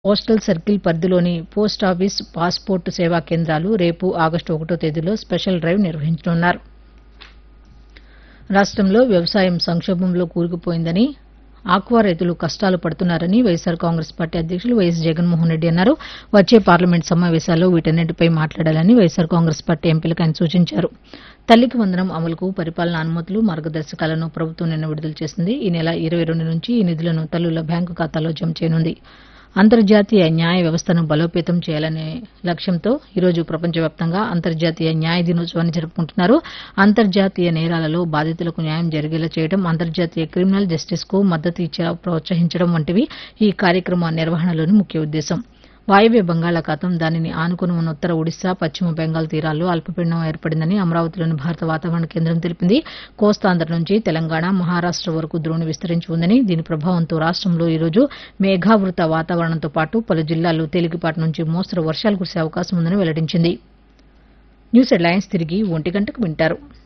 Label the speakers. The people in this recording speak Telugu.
Speaker 1: పోస్టల్ సర్కిల్ పరిధిలోని పోస్టాఫీస్ పాస్పోర్టు సేవా కేంద్రాలు రేపు ఆగస్టు ఒకటో తేదీలో స్పెషల్ డ్రైవ్ నిర్వహించనున్నారు రాష్టంలో వ్యవసాయం సంక్షోభంలో కూరుకుపోయిందని ఆక్వా రైతులు కష్టాలు పడుతున్నారని వైఎస్సార్ కాంగ్రెస్ పార్టీ అధ్యక్షులు వైఎస్ జగన్మోహన్ రెడ్డి అన్నారు వచ్చే పార్లమెంట్ సమావేశాల్లో వీటన్నిటిపై మాట్లాడాలని వైఎస్సార్ కాంగ్రెస్ పార్టీ ఎంపీలకు ఆయన సూచించారు తల్లికి వందనం అమలుకు పరిపాలనా అనుమతులు మార్గదర్శకాలను ప్రభుత్వం నిన్న విడుదల చేసింది ఈ నెల ఇరవై రెండు నుంచి ఈ నిధులను తల్లుల బ్యాంకు ఖాతాలో జమ చేయనుంది అంతర్జాతీయ న్యాయ వ్యవస్థను బలోపేతం చేయాలనే లక్ష్యంతో ఈరోజు ప్రపంచవ్యాప్తంగా అంతర్జాతీయ న్యాయ దినోత్సవాన్ని జరుపుకుంటున్నారు అంతర్జాతీయ నేరాలలో బాధితులకు న్యాయం జరిగేలా చేయడం అంతర్జాతీయ క్రిమినల్ జస్టిస్ కు మద్దతు ఇచ్చేలా ప్రోత్సహించడం వంటివి ఈ కార్యక్రమ నిర్వహణలోని ముఖ్య ఉద్దేశం వాయవ్య బంగాళాఖాతం దానిని ఆనుకుని ఉన్న ఉత్తర ఒడిశా పశ్చిమ బెంగాల్ తీరాల్లో అల్పపీడనం ఏర్పడిందని అమరావతిలోని భారత వాతావరణ కేంద్రం తెలిపింది కోస్తాంధ్ర నుంచి తెలంగాణ మహారాష్ట వరకు ద్రోణి విస్తరించి ఉందని దీని ప్రభావంతో రాష్టంలో ఈరోజు మేఘావృత వాతావరణంతో పాటు పలు జిల్లాల్లో తేలికపాటి నుంచి మోస్తరు వర్షాలు కురిసే అవకాశం ఉందని వెల్లడించింది న్యూస్ హెడ్లైన్స్ తిరిగి ఒంటి గంటకు వింటారు